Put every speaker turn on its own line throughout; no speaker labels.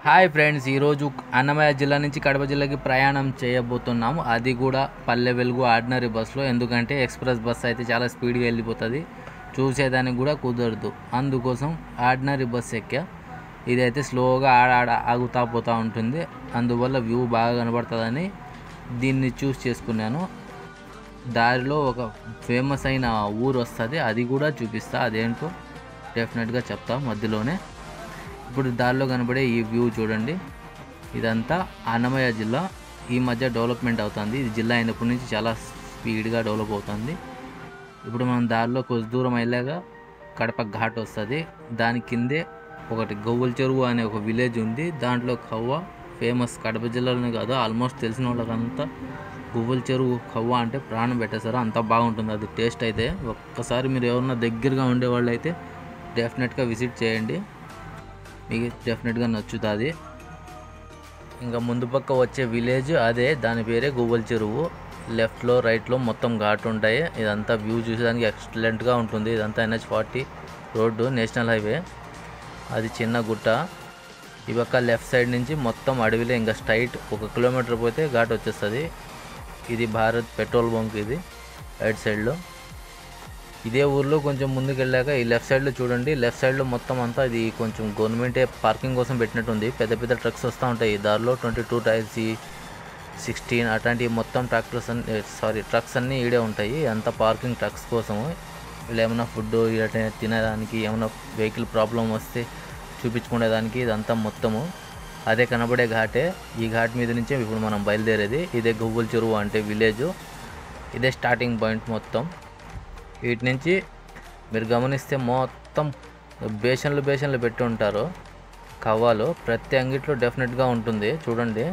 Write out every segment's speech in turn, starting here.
hi friends ఈరోజు అన్నమయ్య జిల్లా నుంచి కడప జిల్లాకి ప్రయాణం చేయబోతున్నాము అది కూడా పల్లె వెలుగు ఆర్డినరీ బస్సులో ఎందుకంటే ఎక్స్ప్రెస్ బస్ అయితే చాలా స్పీడ్గా వెళ్ళిపోతుంది చూసేదానికి కూడా కుదరదు అందుకోసం ఆర్డినరీ బస్ ఎక్కా ఇదైతే స్లోగా ఆడ ఆడ ఆగుతా పోతూ ఉంటుంది అందువల్ల వ్యూ బాగా కనబడుతుందని దీన్ని చూస్ చేసుకున్నాను దారిలో ఒక ఫేమస్ అయిన ఊరు వస్తుంది అది కూడా చూపిస్తా అదేంటో డెఫినెట్గా చెప్తా మధ్యలోనే ఇప్పుడు దారిలో కనబడే ఈ వ్యూ చూడండి ఇదంతా అన్నమయ్య జిల్లా ఈ మధ్య డెవలప్మెంట్ అవుతుంది ఇది జిల్లా అయినప్పటి నుంచి చాలా స్పీడ్గా డెవలప్ అవుతుంది ఇప్పుడు మనం దారిలో కొంచెం దూరం వెళ్ళాక కడప ఘాట్ వస్తుంది దాని కిందే ఒకటి గవ్వల చెరువు అనే ఒక విలేజ్ ఉంది దాంట్లో కవ్వ ఫేమస్ కడప జిల్లాలోనే కాదు ఆల్మోస్ట్ తెలిసిన వాళ్ళకంతా గువ్వల చెరువు కవ్వ అంటే ప్రాణం పెట్టేశారు అంత బాగుంటుంది అది టేస్ట్ అయితే ఒక్కసారి మీరు ఎవరన్నా దగ్గరగా ఉండేవాళ్ళు అయితే డెఫినెట్గా విజిట్ చేయండి మీకు డెఫినెట్గా నచ్చుతుంది ఇంకా ముందు పక్క వచ్చే విలేజ్ అదే దాని పేరే గువ్వల చెరువు లెఫ్ట్లో రైట్లో మొత్తం ఘాట్ ఉంటాయి ఇదంతా వ్యూ చూసేదానికి ఎక్సలెంట్గా ఉంటుంది ఇదంతా NH forty road national highway అది చిన్న గుట్ట ఈ పక్క లెఫ్ట్ సైడ్ నుంచి మొత్తం అడవిలో ఇంకా స్ట్రైట్ ఒక కిలోమీటర్ పోతే ఘాట్ వచ్చేస్తుంది ఇది భారత్ పెట్రోల్ బంక్ ఇది రైట్ సైడ్లో ఇదే ఊర్లో కొంచెం ముందుకు వెళ్ళాక ఈ లెఫ్ట్ సైడ్లో చూడండి లెఫ్ట్ సైడ్లో మొత్తం అంతా ఇది కొంచెం గవర్నమెంటే పార్కింగ్ కోసం పెట్టినట్టుంది పెద్ద పెద్ద ట్రక్స్ వస్తూ ఉంటాయి ఈ దారిలో ట్వంటీ టూ టైర్స్ సిక్స్టీన్ అట్లాంటి మొత్తం ట్రాక్టర్స్ అన్ని సారీ ట్రక్స్ అన్నీ ఈడే ఉంటాయి అంతా పార్కింగ్ ట్రక్స్ కోసము వీళ్ళు ఏమైనా ఫుడ్ ఇలాంటి తినేదానికి ఏమైనా వెహికల్ ప్రాబ్లం వస్తే చూపించుకునేదానికి ఇదంతా మొత్తము అదే కనబడే ఘాటే ఈ ఘాట్ మీద నుంచే ఇప్పుడు మనం బయలుదేరేది ఇదే గువ్వల చెరువు అంటే విలేజ్ ఇదే స్టార్టింగ్ పాయింట్ మొత్తం వీటి నుంచి మీరు గమనిస్తే మొత్తం బేషన్లు బేషన్లు పెట్టి ఉంటారు కవ్వాలు ప్రతి అంగిట్లో డెఫినెట్గా ఉంటుంది చూడండి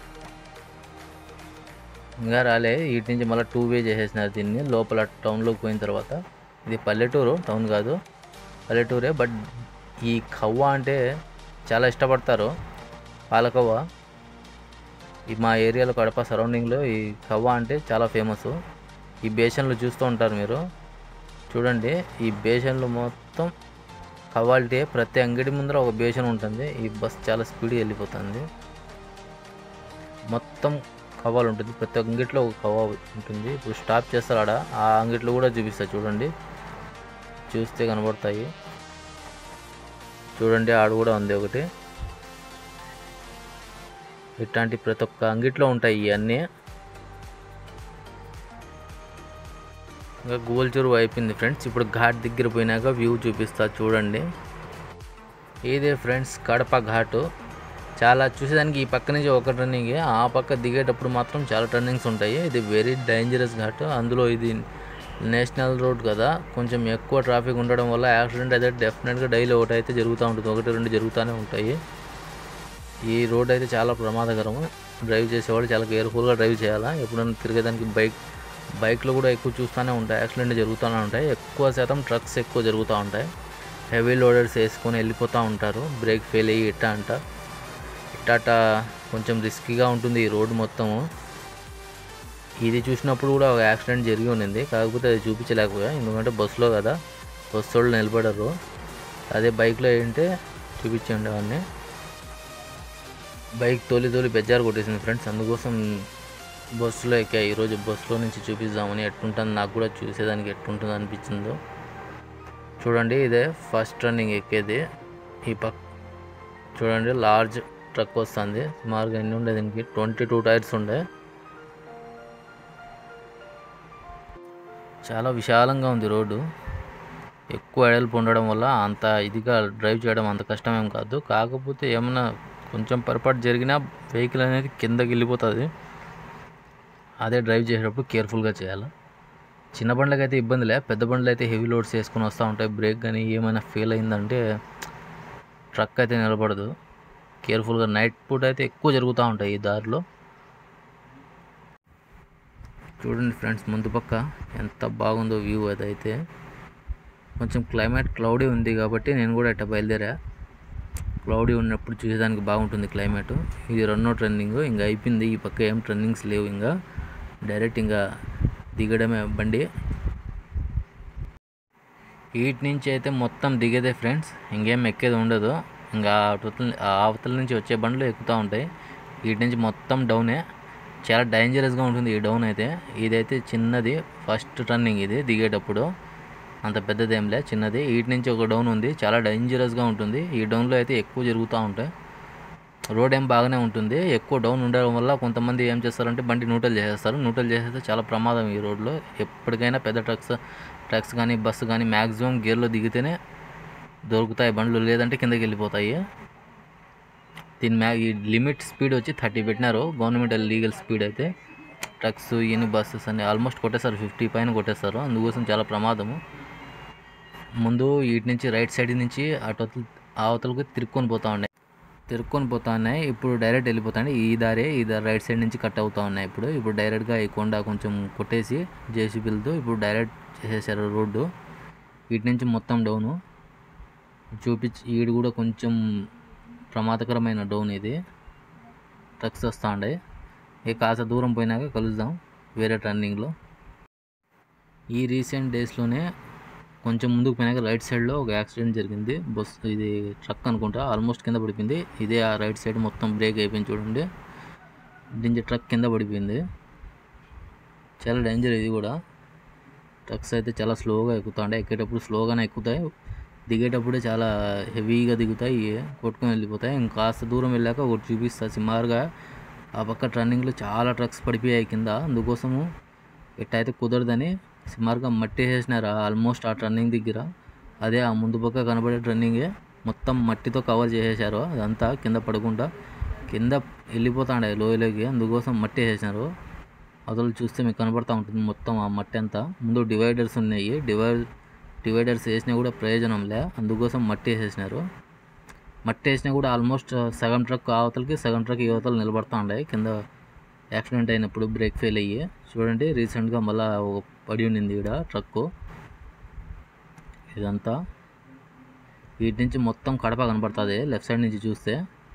ఇంకా రాలే వీటి నుంచి మళ్ళీ టూ వే చేసేసినారు దీన్ని లోపల టౌన్లోకి పోయిన తర్వాత ఇది పల్లెటూరు టౌన్ కాదు పల్లెటూరే బట్ ఈ కవ్వ అంటే చాలా ఇష్టపడతారు పాలకవ్వ ఈ మా ఏరియాలో కడప సరౌండింగ్లో ఈ కవ్వ అంటే చాలా ఫేమస్ ఈ బేషన్లు చూస్తూ ఉంటారు మీరు చూడండి ఈ బేషన్లు మొత్తం కవాలిటీ ప్రతి అంగడి ముందర ఒక బేషన్ ఉంటుంది ఈ బస్ చాలా స్పీడ్గా వెళ్ళిపోతుంది మొత్తం కవ్వాలు ఉంటుంది ప్రతి అంగిట్లో ఒక కవ్వ ఉంటుంది ఇప్పుడు స్టాప్ చేస్తారు ఆడ ఆ అంగిట్లో కూడా చూపిస్తా చూడండి చూస్తే కనబడతాయి చూడండి ఆడ కూడా ఉంది ఒకటి ఇట్లాంటి ప్రతి ఒక్క అంగిట్లో ఉంటాయి ఇవన్నీ ఇంకా గూగుల్ చెరువు అయిపోయింది ఫ్రెండ్స్ ఇప్పుడు ఘాట్ దగ్గర పోయినాక వ్యూ చూపిస్తా చూడండి ఇదే ఫ్రెండ్స్ కడప ఘాటు చాలా చూసేదానికి ఈ పక్క నుంచి ఒక టర్నింగ్ ఆ పక్క దిగేటప్పుడు మాత్రం చాలా టర్నింగ్స్ ఉంటాయి ఇది వెరీ డేంజరస్ ఘాట్ అందులో ఇది నేషనల్ రోడ్ కదా కొంచెం ఎక్కువ ట్రాఫిక్ ఉండడం వల్ల యాక్సిడెంట్ అయితే డెఫినెట్గా డైలీ ఒకటి అయితే జరుగుతూ ఉంటుంది ఒకటి రెండు జరుగుతూనే ఉంటాయి ఈ రోడ్ అయితే చాలా ప్రమాదకరము డ్రైవ్ చేసేవాళ్ళు చాలా కేర్ఫుల్గా డ్రైవ్ చేయాలా ఎప్పుడైనా తిరిగేదానికి బైక్ బైక్లో కూడా ఎక్కువ చూస్తూనే ఉంటాయి యాక్సిడెంట్ జరుగుతూనే ఉంటాయి ఎక్కువ శాతం ట్రక్స్ ఎక్కువ జరుగుతూ ఉంటాయి హెవీ లోడర్స్ వేసుకొని వెళ్ళిపోతూ ఉంటారు బ్రేక్ ఫెయిల్ అయ్యి ఇట్టా అంట ఇట్టాట కొంచెం రిస్కీగా ఉంటుంది ఈ రోడ్ మొత్తము ఇది చూసినప్పుడు కూడా ఒక యాక్సిడెంట్ జరిగి ఉన్నింది కాకపోతే అది చూపించలేకపోయా ఎందుకంటే బస్సులో కదా బస్సు వాళ్ళు నిలబడరు అదే బైక్లో ఏంటంటే చూపించి ఉండేవాడిని బైక్ తోలి తోలి బెజ్జారు కొట్టేసింది ఫ్రెండ్స్ అందుకోసం బస్సులో ఎక్కా ఈరోజు బస్సులో నుంచి చూపిద్దామని ఎట్టుంటుంది నాకు కూడా చూసేదానికి ఎట్టుంటుంది అనిపించిందో చూడండి ఇదే ఫస్ట్ రన్నింగ్ ఎక్కేది ఈ పక్ చూడండి లార్జ్ ట్రక్ వస్తుంది సుమారుగా ఎన్ని ఉండే దీనికి ట్వంటీ టూ టైర్స్ ఉండే చాలా విశాలంగా ఉంది రోడ్డు ఎక్కువ ఎడల్పు ఉండడం వల్ల అంత ఇదిగా డ్రైవ్ చేయడం అంత కష్టమేం కాదు కాకపోతే ఏమైనా కొంచెం పొరపాటు జరిగినా వెహికల్ అనేది కిందకి వెళ్ళిపోతుంది అదే డ్రైవ్ చేసేటప్పుడు కేర్ఫుల్గా చేయాలి చిన్న బండ్లకి అయితే ఇబ్బంది లే పెద్ద బండ్లు అయితే హెవీ లోడ్స్ వేసుకొని వస్తూ ఉంటాయి బ్రేక్ కానీ ఏమైనా ఫెయిల్ అయిందంటే ట్రక్ అయితే నిలబడదు కేర్ఫుల్గా నైట్ పూట అయితే ఎక్కువ జరుగుతూ ఉంటాయి ఈ దారిలో చూడండి ఫ్రెండ్స్ ముందు పక్క ఎంత బాగుందో వ్యూ అదైతే కొంచెం క్లైమేట్ క్లౌడీ ఉంది కాబట్టి నేను కూడా ఇట్లా బయలుదేరా క్లౌడీ ఉన్నప్పుడు చూసేదానికి బాగుంటుంది క్లైమేట్ ఇది రెండో ట్రెండింగ్ ఇంకా అయిపోయింది ఈ పక్క ఏం ట్రెండింగ్స్ లేవు ఇంకా డైరెక్ట్ ఇంకా దిగడమే బండి వీటి నుంచి అయితే మొత్తం దిగేదే ఫ్రెండ్స్ ఇంకేం ఎక్కేది ఉండదు ఇంకా అవతల అవతల నుంచి వచ్చే బండ్లు ఎక్కుతూ ఉంటాయి వీటి నుంచి మొత్తం డౌనే చాలా డేంజరస్గా ఉంటుంది ఈ డౌన్ అయితే ఇదైతే చిన్నది ఫస్ట్ టర్నింగ్ ఇది దిగేటప్పుడు అంత పెద్దదేంలే చిన్నది వీటి నుంచి ఒక డౌన్ ఉంది చాలా డేంజరస్గా ఉంటుంది ఈ డౌన్లో అయితే ఎక్కువ జరుగుతూ ఉంటాయి రోడ్ ఏం బాగానే ఉంటుంది ఎక్కువ డౌన్ ఉండడం వల్ల కొంతమంది ఏం చేస్తారంటే బండి న్యూట్రల్ చేసేస్తారు న్యూట్రల్ చేసేస్తే చాలా ప్రమాదం ఈ రోడ్లో ఎప్పటికైనా పెద్ద ట్రక్స్ ట్రక్స్ కానీ బస్సు కానీ మ్యాక్సిమం గేర్లో దిగితేనే దొరుకుతాయి బండ్లు లేదంటే కిందకి వెళ్ళిపోతాయి దీని మ్యా ఈ లిమిట్ స్పీడ్ వచ్చి థర్టీ పెట్టినారు గవర్నమెంట్ లీగల్ స్పీడ్ అయితే ట్రక్స్ ఇన్ని బస్సెస్ అన్ని ఆల్మోస్ట్ కొట్టేస్తారు ఫిఫ్టీ పైన కొట్టేస్తారు అందుకోసం చాలా ప్రమాదము ముందు వీటి నుంచి రైట్ సైడ్ నుంచి అటు అవతలకు తిరుక్కొని పోతా ఉన్నాయి తిరుక్కొని పోతా ఉన్నాయి ఇప్పుడు డైరెక్ట్ వెళ్ళిపోతాయి ఈ దారే ఈ దారి రైట్ సైడ్ నుంచి కట్ అవుతా ఉన్నాయి ఇప్పుడు ఇప్పుడు డైరెక్ట్గా ఈ కొండ కొంచెం కొట్టేసి జేసీబీలతో ఇప్పుడు డైరెక్ట్ చేసేసారు రోడ్డు వీటి నుంచి మొత్తం డౌను చూపించి ఈడు కూడా కొంచెం ప్రమాదకరమైన డౌన్ ఇది ట్రక్స్ వస్తూ ఉండే ఇక కాస్త దూరం పోయినాక కలుద్దాం వేరే టర్నింగ్లో ఈ రీసెంట్ డేస్లోనే కొంచెం ముందుకు పోయినాక రైట్ సైడ్లో ఒక యాక్సిడెంట్ జరిగింది బస్ ఇది ట్రక్ అనుకుంటా ఆల్మోస్ట్ కింద పడిపోయింది ఇదే ఆ రైట్ సైడ్ మొత్తం బ్రేక్ అయిపోయింది చూడండి దీనికి ట్రక్ కింద పడిపోయింది చాలా డేంజర్ ఇది కూడా ట్రక్స్ అయితే చాలా స్లోగా ఎక్కుతాయి ఎక్కేటప్పుడు స్లోగానే ఎక్కుతాయి దిగేటప్పుడే చాలా హెవీగా దిగుతాయి కొట్టుకొని వెళ్ళిపోతాయి ఇంకాస్త దూరం వెళ్ళాక ఒకటి చూపిస్తా సుమారుగా ఆ పక్క టర్నింగ్లో చాలా ట్రక్స్ పడిపోయాయి కింద అందుకోసము ఎట్టయితే కుదరదని సుమారుగా మట్టి వేసినారు ఆల్మోస్ట్ ఆ టర్నింగ్ దగ్గర అదే ఆ ముందు పక్క కనబడే టర్నింగే మొత్తం మట్టితో కవర్ చేసేసారు అదంతా కింద పడకుండా కింద వెళ్ళిపోతాండే లోయలోకి అందుకోసం మట్టి వేసేసినారు అసలు చూస్తే మీకు కనబడతా ఉంటుంది మొత్తం ఆ మట్టి అంతా ముందు డివైడర్స్ ఉన్నాయి డివైడ్ డివైడర్స్ వేసినా కూడా ప్రయోజనం లే అందుకోసం మట్టి వేసేసినారు మట్టి వేసినా కూడా ఆల్మోస్ట్ సగం ట్రక్ అవతలకి సగం ట్రక్ యువతలు నిలబడతా ఉన్నాయి కింద యాక్సిడెంట్ అయినప్పుడు బ్రేక్ ఫెయిల్ అయ్యి చూడండి రీసెంట్గా మళ్ళీ ఒక పడి ఉండింది ఇక్కడ ట్రక్కు ఇదంతా వీటి నుంచి మొత్తం కడప కనబడుతుంది లెఫ్ట్ సైడ్ నుంచి చూస్తే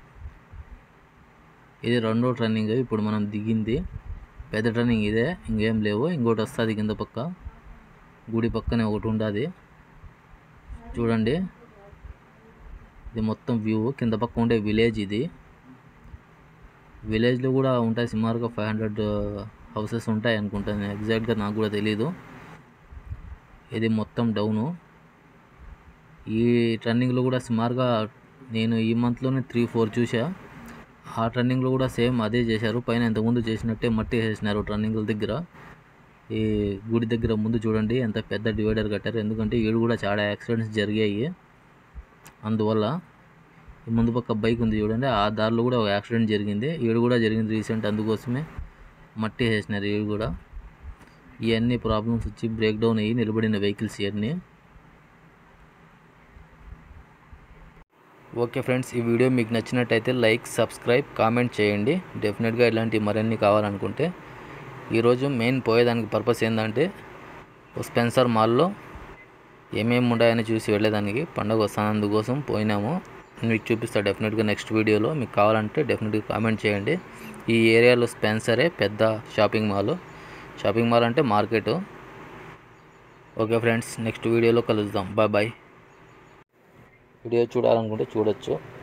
ఇది రెండో టర్నింగ్ ఇప్పుడు మనం దిగింది పెద్ద టర్నింగ్ ఇదే ఇంకేం లేవు ఇంకోటి వస్తుంది కింద పక్క గుడి పక్కనే ఒకటి ఉండదు చూడండి ఇది మొత్తం వ్యూ కింద పక్క ఉండే విలేజ్ ఇది విలేజ్లో కూడా ఉంటాయి సుమారుగా ఫైవ్ హండ్రెడ్ హౌసెస్ ఉంటాయి అనుకుంటాను ఎగ్జాక్ట్గా నాకు కూడా తెలీదు ఇది మొత్తం డౌను ఈ టర్నింగ్లో కూడా సుమారుగా నేను ఈ మంత్లోనే త్రీ ఫోర్ చూసా ఆ టర్నింగ్లో కూడా సేమ్ అదే చేశారు పైన ఇంతకుముందు చేసినట్టే మట్టి వేసినారు టర్నింగ్ల దగ్గర ఈ గుడి దగ్గర ముందు చూడండి ఎంత పెద్ద డివైడర్ కట్టారు ఎందుకంటే ఈడు కూడా చాలా యాక్సిడెంట్స్ జరిగాయి అందువల్ల ఈ ముందు పక్క బైక్ ఉంది చూడండి ఆ దారిలో కూడా ఒక యాక్సిడెంట్ జరిగింది ఈడు కూడా జరిగింది రీసెంట్ అందుకోసమే మట్టి వేసినారు ఈడు కూడా ఇవన్నీ ప్రాబ్లమ్స్ వచ్చి బ్రేక్ డౌన్ అయ్యి నిలబడిన వెహికల్స్ ఇవన్నీ ఓకే ఫ్రెండ్స్ ఈ వీడియో మీకు నచ్చినట్టయితే లైక్ సబ్స్క్రైబ్ కామెంట్ చేయండి డెఫినెట్గా ఇలాంటి మరిన్ని కావాలనుకుంటే ఈరోజు మెయిన్ పోయేదానికి పర్పస్ ఏంటంటే స్పెన్సర్ మాల్లో ఏమేమి ఉన్నాయని చూసి వెళ్ళేదానికి పండగ వస్తాను అందుకోసం పోయినాము మీకు చూపిస్తా డెఫినెట్గా నెక్స్ట్ వీడియోలో మీకు కావాలంటే డెఫినెట్గా కామెంట్ చేయండి ఈ ఏరియాలో స్పెన్సరే పెద్ద షాపింగ్ మాల్ షాపింగ్ మాల్ అంటే మార్కెట్ ఓకే ఫ్రెండ్స్ నెక్స్ట్ వీడియోలో కలుద్దాం బాయ్ బాయ్ వీడియో చూడాలనుకుంటే చూడొచ్చు